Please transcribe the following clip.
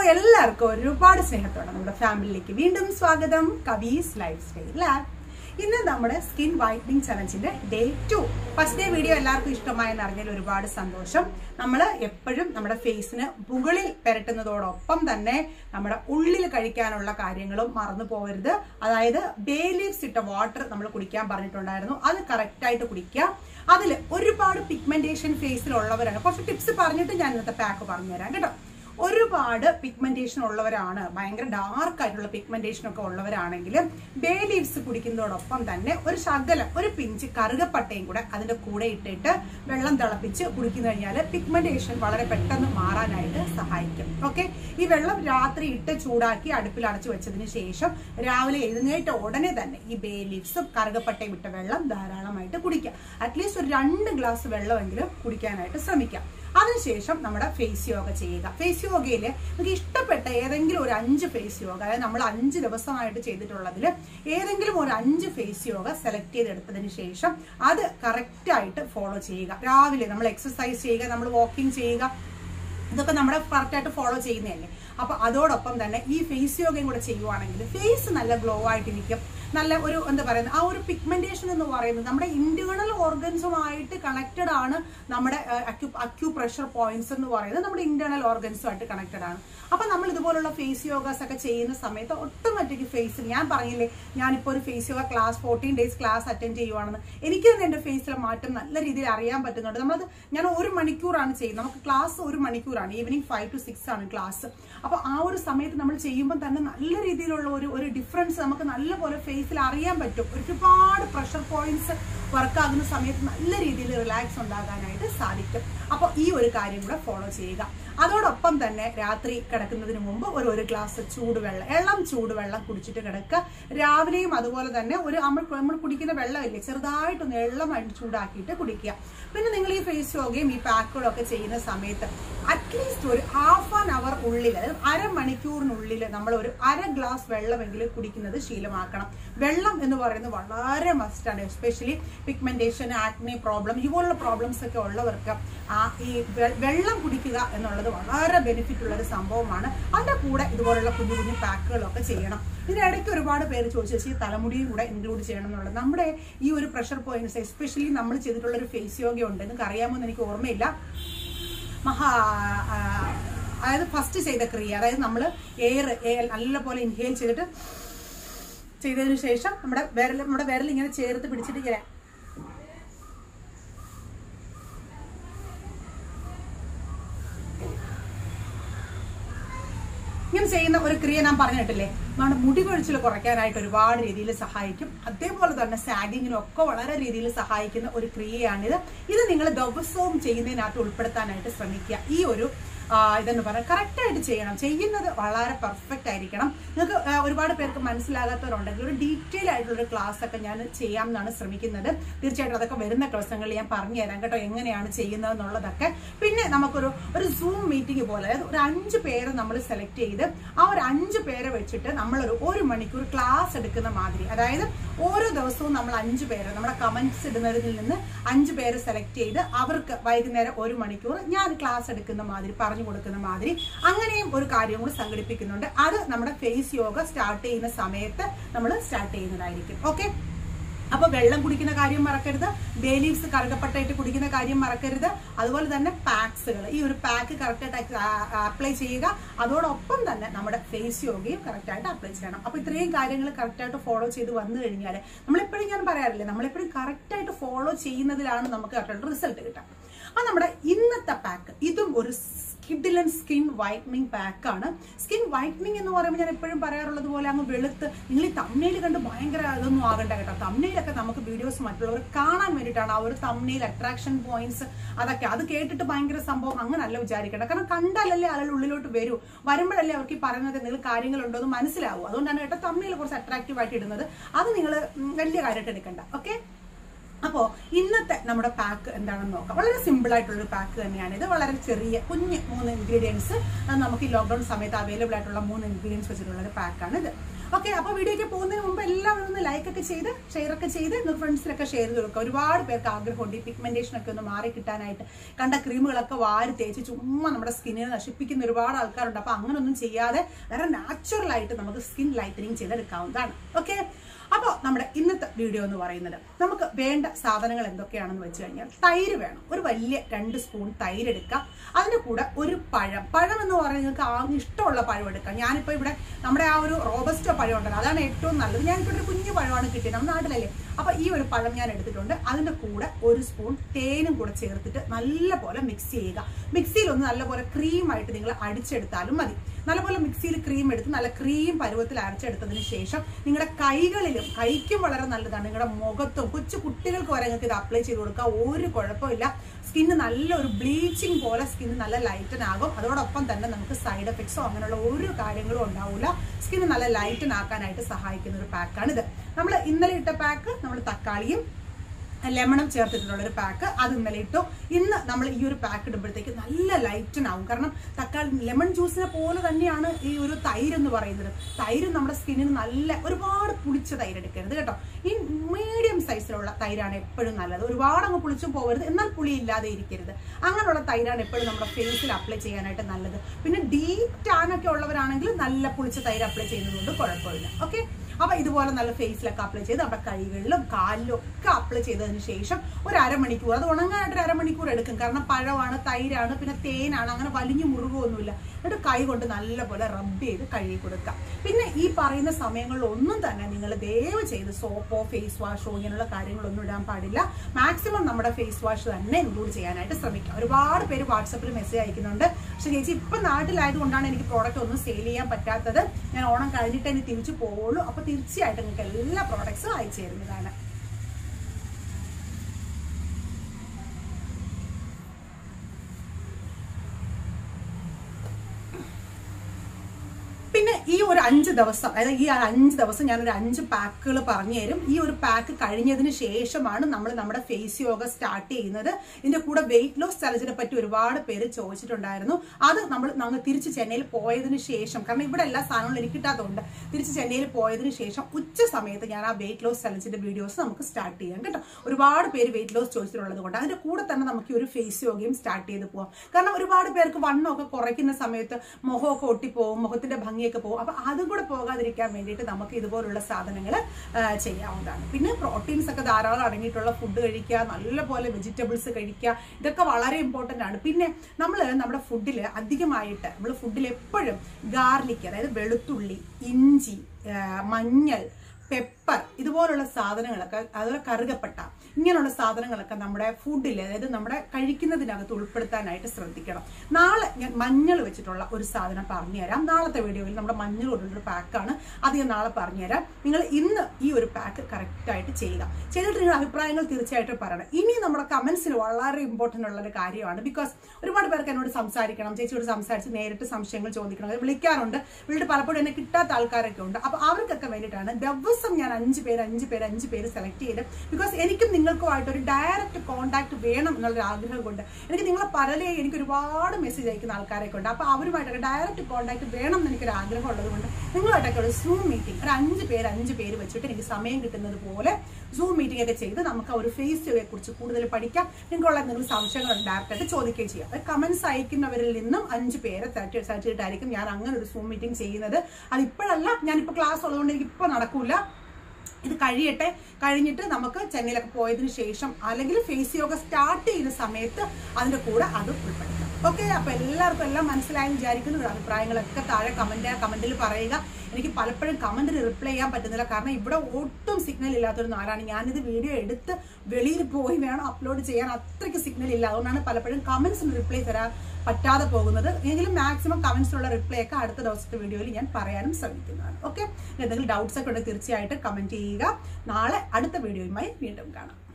എല്ലാവർക്കും ഒരുപാട് സ്നേഹത്തോടെ നമ്മുടെ ഫാമിലിയിലേക്ക് വീണ്ടും സ്വാഗതം കവീസ് ലൈഫ് സ്റ്റൈൽ ലാബ് ഇന്ന് നമ്മുടെ സ്കിൻ വൈറ്റനിങ് ചലഞ്ചിന്റെ day two first day video എല്ലാവർക്കും ഇഷ്ടമായെന്ന് അറിഞ്ഞാൽ ഒരുപാട് സന്തോഷം നമ്മൾ എപ്പോഴും നമ്മുടെ ഫേസിന് മുകളിൽ പെരട്ടുന്നതോടൊപ്പം തന്നെ നമ്മുടെ ഉള്ളിൽ കഴിക്കാനുള്ള കാര്യങ്ങളും മറന്നു പോകരുത് അതായത് ബേ ലീവ്സ് ഇട്ട വാട്ടർ നമ്മൾ കുടിക്കാൻ പറഞ്ഞിട്ടുണ്ടായിരുന്നു അത് കറക്റ്റ് ആയിട്ട് കുടിക്കുക അതിൽ ഒരുപാട് പിഗ്മെന്റേഷൻ ഫേസിലുള്ളവരാണ് കുറച്ച് ടിപ്സ് പറഞ്ഞിട്ട് ഞാൻ ഇന്നത്തെ പാക്ക് പറഞ്ഞുതരാം കേട്ടോ ഒരുപാട് പിഗ്മെന്റേഷൻ ഉള്ളവരാണ് ഭയങ്കര ഡാർക്ക് ആയിട്ടുള്ള പിഗ്മെന്റേഷൻ ഒക്കെ ഉള്ളവരാണെങ്കിൽ ബേ ലീവ്സ് കുടിക്കുന്നതോടൊപ്പം തന്നെ ഒരു ശകലം ഒരു പിഞ്ച് കറുകപ്പട്ടയും കൂടെ അതിന്റെ കൂടെ ഇട്ടിട്ട് വെള്ളം തിളപ്പിച്ച് കുടിക്കുന്നു കഴിഞ്ഞാൽ പിഗ്മെന്റേഷൻ വളരെ പെട്ടെന്ന് മാറാനായിട്ട് സഹായിക്കും ഓക്കെ ഈ വെള്ളം രാത്രി ഇട്ട് ചൂടാക്കി അടുപ്പിൽ അടച്ചു വെച്ചതിന് ശേഷം രാവിലെ എഴുന്നേറ്റ ഉടനെ തന്നെ ഈ ബേ ലീവ്സും കറുകപ്പട്ടയും ഇട്ട വെള്ളം ധാരാളമായിട്ട് കുടിക്കുക അറ്റ്ലീസ്റ്റ് ഒരു രണ്ട് ഗ്ലാസ് വെള്ളമെങ്കിലും കുടിക്കാനായിട്ട് ശ്രമിക്കാം അതിനുശേഷം നമ്മുടെ ഫേസ് യോഗ ചെയ്യുക ഫേസ് യോഗയിൽ നമുക്ക് ഇഷ്ടപ്പെട്ട ഏതെങ്കിലും ഒരു അഞ്ച് ഫേസ് യോഗ അതായത് നമ്മൾ അഞ്ച് ദിവസമായിട്ട് ചെയ്തിട്ടുള്ളതിൽ ഏതെങ്കിലും ഒരു അഞ്ച് ഫേസ് യോഗ സെലക്ട് ചെയ്തെടുത്തതിന് ശേഷം അത് കറക്റ്റ് ആയിട്ട് ഫോളോ ചെയ്യുക രാവിലെ നമ്മൾ എക്സസൈസ് ചെയ്യുക നമ്മൾ വാക്കിംഗ് ചെയ്യുക ഇതൊക്കെ നമ്മുടെ കറക്റ്റായിട്ട് ഫോളോ ചെയ്യുന്നതല്ലേ അപ്പൊ അതോടൊപ്പം തന്നെ ഈ ഫേസ് യോഗയും കൂടെ ചെയ്യുവാണെങ്കിൽ ഫേസ് നല്ല ഗ്ലോ ആയിട്ടിരിക്കും നല്ല ഒരു എന്താ പറയുന്നത് ആ ഒരു പിഗ്മെന്റേഷൻ എന്ന് പറയുന്നത് നമ്മുടെ ഇന്റേണൽ ഓർഗൻസുമായിട്ട് കണക്റ്റഡ് ആണ് നമ്മുടെ അക്യു അക്യു പ്രഷർ പോയിന്റ്സ് എന്ന് പറയുന്നത് നമ്മുടെ ഇന്റേണൽ ഓർഗൻസുമായിട്ട് കണക്റ്റഡ് ആണ് അപ്പൊ നമ്മൾ ഇതുപോലുള്ള ഫേസ് യോഗാസ് ഒക്കെ ചെയ്യുന്ന സമയത്ത് ഓട്ടോമാറ്റിക് ഫേസിൽ ഞാൻ പറഞ്ഞില്ലേ ഞാനിപ്പോൾ ഒരു face yoga class fourteen days class attend ചെയ്യുവാണെന്ന് എനിക്ക് തന്നെ എന്റെ ഫേസിലെ മാറ്റം നല്ല രീതിയിൽ അറിയാൻ പറ്റുന്നുണ്ട് നമ്മളത് ഞാൻ ഒരു മണിക്കൂറാണ് ചെയ്യുന്നത് നമുക്ക് ക്ലാസ് ഒരു മണിക്കൂറാണ് ഈവനിങ് ഫൈവ് ടു സിക്സ് ആണ് ക്ലാസ് അപ്പൊ ആ ഒരു സമയത്ത് നമ്മൾ ചെയ്യുമ്പോൾ തന്നെ നല്ല രീതിയിലുള്ള ഒരു ഒരു ഡിഫറൻസ് നമുക്ക് നല്ലപോലെ ഫേസിൽ അറിയാൻ പറ്റും ഒരുപാട് പ്രഷർ പോയിന്റ്സ് വർക്കാകുന്ന സമയത്ത് നല്ല രീതിയിൽ റിലാക്സ് ഉണ്ടാകാനായിട്ട് സാധിക്കും അപ്പോൾ ഈ ഒരു കാര്യം കൂടെ ഫോളോ ചെയ്യുക അതോടൊപ്പം തന്നെ രാത്രി കിടക്കുന്നതിന് മുമ്പ് ഒരു ഒരു ഗ്ലാസ് ചൂടുവെള്ളം ഇളം ചൂടുവെള്ളം കുടിച്ചിട്ട് കിടക്കുക രാവിലെയും അതുപോലെ തന്നെ ഒരു നമ്മൾ നമ്മൾ കുടിക്കുന്ന വെള്ളമില്ലേ ചെറുതായിട്ടൊന്ന് എള്ളമായിട്ട് ചൂടാക്കിയിട്ട് കുടിക്കുക പിന്നെ നിങ്ങൾ ഈ ഫേസ് യോഗയും ഈ പാക്കുകളും ഒക്കെ ചെയ്യുന്ന സമയത്ത് അറ്റ്ലീസ്റ്റ് ഒരു ഹാഫ് ആൻ അവർ ഉള്ളിൽ അതായത് അരമണിക്കൂറിനുള്ളിൽ നമ്മൾ ഒരു അര ഗ്ലാസ് വെള്ളമെങ്കിലും കുടിക്കുന്നത് ശീലമാക്കണം വെള്ളം എന്ന് പറയുന്നത് വളരെ മസ്റ്റാണ് എസ്പെഷ്യലി പിഗ്മെന്റേഷൻ ആക്നെ പ്രോബ്ലം ഇതുപോലുള്ള പ്രോബ്ലംസ് ഒക്കെ ഉള്ളവർക്ക് ആ ഈ വെള്ളം കുടിക്കുക എന്നുള്ളത് വളരെ ബെനിഫിറ്റ് ഉള്ള ഒരു സംഭവമാണ് അതിന്റെ കൂടെ ഇതുപോലുള്ള കുഞ്ഞു കുഞ്ഞു പാക്കുകളൊക്കെ ചെയ്യണം ഇതിനിടയ്ക്ക് ഒരുപാട് പേര് ചോദിച്ചു ചേച്ചി തലമുടിയും കൂടെ ഇൻക്ലൂഡ് ചെയ്യണം എന്നുള്ളത് നമ്മുടെ ഈ ഒരു പ്രഷർ പോയിന്റ്സ് എസ്പെഷ്യലി നമ്മൾ ചെയ്തിട്ടുള്ള ഒരു ഫേസ് യോഗ ഉണ്ട് നിങ്ങൾക്ക് അറിയാമോ എന്ന് എനിക്ക് ഓർമ്മയില്ല മഹാ അതായത് ഫസ്റ്റ് ചെയ്ത ക്രിയ അതായത് നമ്മൾ എയർ നല്ലപോലെ ഇൻഹേൽ ചെയ്തിട്ട് ചെയ്തതിനു ശേഷം നമ്മുടെ വിരൽ നമ്മുടെ വിരൽ ഇങ്ങനെ ചേർത്ത് പിടിച്ചിട്ട് ഇങ്ങനെ ഇങ്ങനെ ചെയ്യുന്ന ഒരു ക്രിയ ഞാൻ പറഞ്ഞിട്ടില്ലേ നമ്മുടെ മുടി കൊഴിച്ചിൽ കുറയ്ക്കാനായിട്ട് ഒരുപാട് രീതിയിൽ സഹായിക്കും അതേപോലെ തന്നെ സാഗിങ്ങിനും ഒക്കെ വളരെ രീതിയിൽ സഹായിക്കുന്ന ഒരു ക്രിയയാണിത് ഇത് നിങ്ങൾ ദിവസവും ചെയ്യുന്നതിനകത്ത് ഉൾപ്പെടുത്താനായിട്ട് ശ്രമിക്കുക ഈ ഒരു ഇതെന്ന് പറഞ്ഞാൽ കറക്റ്റ് ആയിട്ട് ചെയ്യണം ചെയ്യുന്നത് വളരെ പെർഫെക്റ്റ് ആയിരിക്കണം നിങ്ങൾക്ക് ഒരുപാട് പേർക്ക് മനസ്സിലാകാത്തവരുണ്ടെങ്കിൽ ഒരു ഡീറ്റെയിൽ ആയിട്ടുള്ള ഒരു ക്ലാസ് ഒക്കെ ഞാൻ ചെയ്യാം എന്നാണ് ശ്രമിക്കുന്നത് തീർച്ചയായിട്ടും അതൊക്കെ വരുന്ന ദിവസങ്ങളിൽ ഞാൻ പറഞ്ഞു തരാം കേട്ടോ എങ്ങനെയാണ് ചെയ്യുന്നത് എന്നുള്ളതൊക്കെ പിന്നെ നമുക്കൊരു ഒരു സൂം മീറ്റിംഗ് പോലെ അതായത് ഒരു അഞ്ച് പേരെ നമ്മൾ സെലക്ട് ചെയ്ത് ആ ഒരു അഞ്ച് പേരെ വെച്ചിട്ട് നമ്മളൊരു ഒരു മണിക്കൂർ ക്ലാസ് എടുക്കുന്ന മാതിരി അതായത് ഓരോ ദിവസവും നമ്മൾ അഞ്ച് പേര് നമ്മുടെ കമന്റ്സ് ഇടുന്നതിൽ നിന്ന് അഞ്ച് പേര് സെലക്ട് ചെയ്ത് അവർക്ക് വൈകുന്നേരം ഒരു മണിക്കൂർ ഞാൻ ക്ലാസ് എടുക്കുന്ന മാതിരി പറഞ്ഞു കൊടുക്കുന്ന മാതിരി അങ്ങനെയും ഒരു കാര്യം കൂടി സംഘടിപ്പിക്കുന്നുണ്ട് അത് നമ്മുടെ ഫേസ് യോഗ സ്റ്റാർട്ട് ചെയ്യുന്ന സമയത്ത് നമ്മൾ സ്റ്റാർട്ട് ചെയ്യുന്നതായിരിക്കും ഓക്കെ അപ്പൊ വെള്ളം കുടിക്കുന്ന കാര്യം മറക്കരുത് ബേ ലീവ്സ് കറുകപ്പട്ടായിട്ട് കുടിക്കുന്ന കാര്യം മറക്കരുത് അതുപോലെ തന്നെ പാക്സുകൾ ഈ ഒരു പാക്ക് കറക്റ്റായിട്ട് അപ്ലൈ ചെയ്യുക അതോടൊപ്പം തന്നെ നമ്മുടെ ഫേസ് യോഗയും കറക്റ്റായിട്ട് അപ്ലൈ ചെയ്യണം അപ്പൊ ഇത്രയും കാര്യങ്ങൾ കറക്റ്റായിട്ട് ഫോളോ ചെയ്ത് വന്നു കഴിഞ്ഞാൽ നമ്മളെപ്പോഴും ഞാൻ പറയാറില്ലേ നമ്മളെപ്പോഴും കറക്റ്റായിട്ട് ഫോളോ ചെയ്യുന്നതിലാണ് നമുക്ക് കറക്റ്റായിട്ട് റിസൾട്ട് കിട്ടുക അപ്പൊ നമ്മുടെ ഇന്നത്തെ പാക്ക് ഇതും ഒരു കിഡിലൻ സ്കിൻ വൈറ്റനിങ് പാക്കാണ് സ്കിൻ വൈറ്റനിങ് എന്ന് പറയുമ്പോൾ ഞാൻ എപ്പോഴും പറയാറുള്ളത് പോലെ അങ്ങ് വെളുത്ത് നിങ്ങൾ ഈ തമ്മനയിൽ കണ്ട് ഭയങ്കര ഇതൊന്നും ആകണ്ട കേട്ടോ തമ്മനയിലൊക്കെ നമുക്ക് വീഡിയോസ് മറ്റുള്ളവർ കാണാൻ വേണ്ടിയിട്ടാണ് ആ ഒരു തമ്മനയിൽ അട്രാക്ഷൻ പോയിന്റ്സ് അതൊക്കെ അത് കേട്ടിട്ട് ഭയങ്കര സംഭവം അങ്ങനല്ല വിചാരിക്കേണ്ട കാരണം കണ്ടാലല്ലേ ആളുകൾ ഉള്ളിലോട്ട് വരൂ വരുമ്പോഴല്ലേ അവർക്ക് ഈ പറയുന്നത് എന്തെങ്കിലും കാര്യങ്ങളുണ്ടോ എന്ന് മനസ്സിലാവും അതുകൊണ്ടാണ് കേട്ടോ തമ്മനയിൽ കുറച്ച് അട്രാക്റ്റീവ് ആയിട്ട് ഇടുന്നത് അത് നിങ്ങൾ വലിയ കാര്യമായിട്ട് എടുക്കണ്ട ഓക്കെ അപ്പോൾ ഇന്നത്തെ നമ്മുടെ പാക്ക് എന്താണെന്ന് നോക്കാം വളരെ സിമ്പിൾ ആയിട്ടുള്ള ഒരു പാക്ക് തന്നെയാണ് ഇത് വളരെ ചെറിയ കുഞ്ഞ് മൂന്ന് ഇൻഗ്രീഡിയൻസ് നമുക്ക് ഈ ലോക്ക്ഡൌൺ സമയത്ത് അവൈലബിൾ ആയിട്ടുള്ള മൂന്ന് ഇൻഗ്രീഡിയൻസ് വെച്ചിട്ടുള്ള ഒരു പാക്കാണ് ഇത് ഓക്കെ അപ്പൊ വീഡിയോക്ക് പോകുന്നതിന് മുമ്പ് എല്ലാവരും ഒന്ന് ലൈക്ക് ഒക്കെ ചെയ്ത് ഷെയർ ഒക്കെ ചെയ്ത് ഫ്രണ്ട്സിനൊക്കെ ഷെയർ ചെയ്ത് കൊടുക്കുക ഒരുപാട് പേർക്ക് ആഗ്രഹമുണ്ട് ഈ പിഗ്മെന്റേഷൻ ഒക്കെ ഒന്ന് മാറി കിട്ടാനായിട്ട് കണ്ട ക്രീമുകളൊക്കെ വാരി തേച്ച് ചുമ്മാ നമ്മുടെ സ്കിന്നിനെ നശിപ്പിക്കുന്ന ഒരുപാട് ആൾക്കാരുണ്ട് അപ്പൊ അങ്ങനൊന്നും ചെയ്യാതെ വേറെ നാച്ചുറൽ ആയിട്ട് നമുക്ക് സ്കിൻ ലൈറ്റനിങ് ചെയ്തെടുക്കാവുന്നതാണ് ഓക്കെ അപ്പോൾ നമ്മുടെ ഇന്നത്തെ വീഡിയോ എന്ന് പറയുന്നത് നമുക്ക് വേണ്ട സാധനങ്ങൾ എന്തൊക്കെയാണെന്ന് വെച്ച് കഴിഞ്ഞാൽ തൈര് വേണം ഒരു വലിയ രണ്ട് സ്പൂൺ തൈര് എടുക്കാം അതിന്റെ കൂടെ ഒരു പഴം പഴം എന്ന് പറയുന്നത് നിങ്ങൾക്ക് ആ ഇഷ്ടമുള്ള പഴം എടുക്കാം ഞാനിപ്പോൾ ഇവിടെ നമ്മുടെ ആ ഒരു റോബസ്റ്റോ പഴം ഉണ്ടല്ലോ അതാണ് ഏറ്റവും നല്ലത് ഞാനിപ്പോൾ ഒരു കുഞ്ഞു പഴമാണ് കിട്ടിയത് നമ്മുടെ നാട്ടിലല്ലേ അപ്പൊ ഈ ഒരു പഴം ഞാൻ എടുത്തിട്ടുണ്ട് അതിന്റെ കൂടെ ഒരു സ്പൂൺ തേനും കൂടെ ചേർത്തിട്ട് നല്ല പോലെ മിക്സ് ചെയ്യുക മിക്സിയിൽ ഒന്ന് നല്ലപോലെ ക്രീമായിട്ട് നിങ്ങൾ അടിച്ചെടുത്താലും മതി നല്ലപോലെ മിക്സിയിൽ ക്രീം എടുത്ത് നല്ല ക്രീം പരുവത്തിൽ അരച്ചെടുത്തതിന് ശേഷം നിങ്ങളുടെ കൈകളിലും കൈക്കും വളരെ നല്ലതാണ് നിങ്ങളുടെ മുഖത്തും കൊച്ചു കുട്ടികൾക്ക് വരെ നിങ്ങൾക്ക് ഇത് അപ്ലൈ ചെയ്ത് കൊടുക്കുക ഒരു കുഴപ്പമില്ല സ്കിന്ന് നല്ലൊരു ബ്ലീച്ചിങ് പോലെ സ്കിന്ന് നല്ല ലൈറ്റൻ ആകും അതോടൊപ്പം തന്നെ നമുക്ക് സൈഡ് എഫക്ട്സോ അങ്ങനെയുള്ള ഒരു കാര്യങ്ങളും ഉണ്ടാവില്ല സ്കിന്ന് നല്ല ലൈറ്റൻ ആക്കാനായിട്ട് സഹായിക്കുന്ന ഒരു പാക്കാണിത് നമ്മൾ ഇന്നലെ ഇട്ട പാക്ക് നമ്മൾ തക്കാളിയും ലെമണും ചേർത്തിട്ടുള്ള ഒരു പാക്ക് അത് ഇന്നലെ ഇട്ടു ഇന്ന് നമ്മൾ ഈ ഒരു പാക്ക് ഇടുമ്പോഴത്തേക്ക് നല്ല ലൈറ്റനാവും കാരണം തക്കാളി ലെമൺ ജ്യൂസിനെ പോലെ തന്നെയാണ് ഈ ഒരു തൈര് എന്ന് പറയുന്നത് തൈര് നമ്മുടെ സ്കിന്നിന് നല്ല ഒരുപാട് പുളിച്ച തൈര് എടുക്കരുത് കേട്ടോ ഈ മീഡിയം സൈസിലുള്ള തൈരാണ് എപ്പോഴും നല്ലത് ഒരുപാട് അങ്ങ് പുളിച്ചും പോകരുത് എന്നാൽ പുളി ഇല്ലാതെ ഇരിക്കരുത് അങ്ങനെയുള്ള തൈരാണ് എപ്പോഴും നമ്മുടെ ഫേസിൽ അപ്ലൈ ചെയ്യാനായിട്ട് നല്ലത് പിന്നെ ഡീപ് ടാനൊക്കെ ഉള്ളവരാണെങ്കിൽ നല്ല പുളിച്ച തൈര് അപ്ലൈ ചെയ്യുന്നതുകൊണ്ട് കുഴപ്പമില്ല ഓക്കെ അപ്പൊ ഇതുപോലെ നല്ല ഫേസിലൊക്കെ അപ്ലൈ ചെയ്ത് നമ്മുടെ കൈകളിലും കാലിലും ഒക്കെ അപ്ലൈ ചെയ്തതിന് ശേഷം ഒരു അരമണിക്കൂർ അത് ഉണങ്ങാനായിട്ട് ഒരു അരമണിക്കൂർ എടുക്കും കാരണം പഴമാണ് തൈരാണ് പിന്നെ തേനാണ് അങ്ങനെ വലിഞ്ഞു മുറുകൊന്നുമില്ല എന്നിട്ട് കൈ കൊണ്ട് നല്ലപോലെ റബ്ബ് ചെയ്ത് കഴുകി കൊടുക്കുക പിന്നെ ഈ പറയുന്ന സമയങ്ങളിൽ ഒന്നും തന്നെ നിങ്ങൾ ദയവ് ചെയ്ത് സോപ്പോ ഫേസ് വാഷോ ഇങ്ങനെയുള്ള കാര്യങ്ങളൊന്നും ഇടാൻ പാടില്ല മാക്സിമം നമ്മുടെ ഫേസ് വാഷ് തന്നെ ഇൻക്ലൂഡ് ചെയ്യാനായിട്ട് ശ്രമിക്കുക ഒരുപാട് പേര് വാട്സപ്പിൽ മെസ്സേജ് അയക്കുന്നുണ്ട് പക്ഷെ ചേച്ചി ഇപ്പം നാട്ടിലായതുകൊണ്ടാണ് എനിക്ക് പ്രോഡക്റ്റ് ഒന്നും സെയിൽ ചെയ്യാൻ പറ്റാത്തത് ഞാൻ ഓണം കഴിഞ്ഞിട്ട് ഇനി തിരിച്ചു പോവുള്ളൂ അപ്പൊ തീർച്ചയായിട്ടും നിങ്ങൾക്ക് എല്ലാ പ്രോഡക്ട്സും അയച്ചു തരുന്നതാണ് പിന്നെ ഈ ഒരു അഞ്ച് ദിവസം അതായത് ഈ അഞ്ച് ദിവസം ഞാൻ ഒരു അഞ്ച് പാക്കുകൾ പറഞ്ഞു തരും ഈ ഒരു പാക്ക് കഴിഞ്ഞതിന് ശേഷമാണ് നമ്മൾ നമ്മുടെ ഫേസ് യോഗ സ്റ്റാർട്ട് ചെയ്യുന്നത് ഇതിന്റെ കൂടെ വെയിറ്റ് ലോസ് ചലഞ്ചിനെ പറ്റി ഒരുപാട് പേര് ചോദിച്ചിട്ടുണ്ടായിരുന്നു അത് നമ്മൾ നമ്മൾ തിരിച്ച് ചെന്നൈയിൽ പോയതിന് ശേഷം കാരണം ഇവിടെ എല്ലാ സാധനങ്ങളും എനിക്ക് കിട്ടാത്തതുകൊണ്ട് തിരിച്ച് ചെന്നൈയിൽ പോയതിന് ശേഷം ഉച്ച സമയത്ത് ഞാൻ ആ വെയിറ്റ് ലോസ് ചലഞ്ചിന്റെ വീഡിയോസ് നമുക്ക് സ്റ്റാർട്ട് ചെയ്യാം കേട്ടോ ഒരുപാട് പേര് വെയിറ്റ് ലോസ് ചോദിച്ചിട്ടുള്ളത് കൊണ്ട് അതിന്റെ കൂടെ തന്നെ നമുക്ക് ഈ ഒരു ഫേസ് യോഗയും സ്റ്റാർട്ട് ചെയ്ത് പോവാം കാരണം ഒരുപാട് പേർക്ക് വണ്ണമൊക്കെ കുറയ്ക്കുന്ന സമയത്ത് മുഖമൊക്കെ ഒട്ടിപ്പോവും മുഖത്തിന്റെ ഭംഗിയൊക്കെ പോകും അപ്പൊ അതും കൂടെ പോകാതിരിക്കാൻ വേണ്ടിയിട്ട് നമുക്ക് ഇതുപോലുള്ള സാധനങ്ങൾ ചെയ്യാവുന്നതാണ് പിന്നെ പ്രോട്ടീൻസ് ഒക്കെ ധാരാളം അടങ്ങിയിട്ടുള്ള ഫുഡ് കഴിക്കുക നല്ലപോലെ വെജിറ്റബിൾസ് കഴിക്കുക ഇതൊക്കെ വളരെ ഇമ്പോർട്ടന്റ് ആണ് പിന്നെ നമ്മൾ നമ്മുടെ ഫുഡിൽ അധികമായിട്ട് നമ്മൾ ഫുഡിൽ എപ്പോഴും ഗാർലിക് അതായത് വെളുത്തുള്ളി ഇഞ്ചി മഞ്ഞൾ പെപ്പർ ഇതുപോലുള്ള സാധനങ്ങളൊക്കെ അതുപോലെ കറുകപ്പട്ട ഇങ്ങനെയുള്ള സാധനങ്ങളൊക്കെ നമ്മുടെ ഫുഡിൽ അതായത് നമ്മുടെ കഴിക്കുന്നതിനകത്ത് ഉൾപ്പെടുത്താനായിട്ട് ശ്രദ്ധിക്കണം നാളെ ഞാൻ മഞ്ഞൾ വെച്ചിട്ടുള്ള ഒരു സാധനം പറഞ്ഞുതരാം നാളത്തെ വീഡിയോയിൽ നമ്മുടെ മഞ്ഞൾ കൊണ്ടുള്ളൊരു പാക്കാണ് അത് ഞാൻ നാളെ പറഞ്ഞുതരാം നിങ്ങൾ ഇന്ന് ഈ ഒരു പാക്ക് കറക്റ്റായിട്ട് ചെയ്യുക ചെയ്തിട്ട് നിങ്ങൾ അഭിപ്രായങ്ങൾ തീർച്ചയായിട്ടും പറയണം ഇനി നമ്മുടെ കമന്റ്സിൽ വളരെ ഇമ്പോർട്ടൻ്റ് ഉള്ള ഒരു കാര്യമാണ് ബിക്കോസ് ഒരുപാട് പേർക്ക് എന്നോട് സംസാരിക്കണം ചേച്ചിയോട് സംസാരിച്ച് നേരിട്ട് സംശയങ്ങൾ ചോദിക്കണം അത് വിളിക്കാറുണ്ട് വിളിച്ചിട്ട് പലപ്പോഴും എന്നെ കിട്ടാത്ത ആൾക്കാരൊക്കെ ഉണ്ട് അപ്പൊ അവർക്കൊക്കെ വേണ്ടിയിട്ടാണ് ദിവസം ഞാൻ അഞ്ച് പേര് അഞ്ച് പേര് അഞ്ച് പേര് സെലക്ട് ചെയ്ത് ബിക്കോസ് എനിക്കും നിങ്ങൾക്കുമായിട്ട് ഒരു ഡയറക്റ്റ് കോൺടാക്ട് വേണം എന്നുള്ളൊരു ആഗ്രഹം കൊണ്ട് എനിക്ക് നിങ്ങളെ പലരെ എനിക്ക് ഒരുപാട് മെസ്സേജ് അയക്കുന്ന ആൾക്കാരൊക്കെ ഉണ്ട് അപ്പൊ അവരുമായിട്ടൊക്കെ ഡയറക്റ്റ് കോൺടാക്ട് വേണം എന്ന് എനിക്കൊരു ആഗ്രഹം ഉള്ളത് കൊണ്ട് നിങ്ങളുമായിട്ടൊക്കെ ഒരു സൂം മീറ്റിംഗ് ഒരു അഞ്ച് പേര് അഞ്ച് പേര് വെച്ചിട്ട് എനിക്ക് സമയം കിട്ടുന്നത് പോലെ സൂം മീറ്റിംഗ് ഒക്കെ ചെയ്ത് നമുക്ക് ആ ഒരു ഫേസ് യോഗയെ കുറിച്ച് കൂടുതൽ പഠിക്കാം നിങ്ങൾക്കുള്ള എന്തെങ്കിലും സംശയങ്ങൾ ഡയറക്റ്റ് ആയിട്ട് ചോദിക്കുകയും ചെയ്യാം അത് കമന്റ്സ് അയക്കുന്നവരിൽ നിന്നും അഞ്ച് പേരെ സെലക്ട് ചെയ്തിട്ടായിരിക്കും ഞാൻ അങ്ങനെ ഒരു സൂം മീറ്റിംഗ് ചെയ്യുന്നത് അത് ഇപ്പോഴല്ല ഞാനിപ്പോൾ ക്ലാസ് ഉള്ളതുകൊണ്ട് എനിക്ക് ഇപ്പോൾ നടക്കൂല ഇത് കഴിയട്ടെ കഴിഞ്ഞിട്ട് നമുക്ക് ചെന്നൈയിലൊക്കെ പോയതിനു ശേഷം അല്ലെങ്കിൽ ഫേസ് യോഗ സ്റ്റാർട്ട് ചെയ്യുന്ന സമയത്ത് അതിന്റെ കൂടെ അത് ഉൾപ്പെടുത്താം ഓക്കെ അപ്പൊ എല്ലാവർക്കും എല്ലാം മനസ്സിലായെന്ന് വിചാരിക്കുന്നു ഒരു അഭിപ്രായങ്ങളൊക്കെ താഴെ കമന്റ് കമന്റിൽ പറയുക എനിക്ക് പലപ്പോഴും കമന്റിന് റിപ്ലൈ ചെയ്യാൻ പറ്റുന്നില്ല കാരണം ഇവിടെ ഒട്ടും സിഗ്നൽ ഇല്ലാത്തൊരു നാടാണ് ഞാനിത് വീഡിയോ എടുത്ത് വെളിയിൽ പോയി വേണം അപ്ലോഡ് ചെയ്യാൻ അത്രയ്ക്ക് സിഗ്നൽ ഇല്ല അതുകൊണ്ടാണ് പലപ്പോഴും കമന്റ്സിന് റിപ്ലൈ തരാൻ പറ്റാതെ പോകുന്നത് എങ്കിലും മാക്സിമം കമന്റ്സിനുള്ള റിപ്ലൈ ഒക്കെ അടുത്ത ദിവസത്തെ വീഡിയോയിൽ ഞാൻ പറയാനും ശ്രമിക്കുന്നതാണ് ഓക്കെ എന്തെങ്കിലും ഡൗട്ട്സ് ഒക്കെ ഉണ്ടെങ്കിൽ തീർച്ചയായിട്ടും കമന്റ് ചെയ്യുക നാളെ അടുത്ത വീഡിയോയുമായി വീണ്ടും കാണാം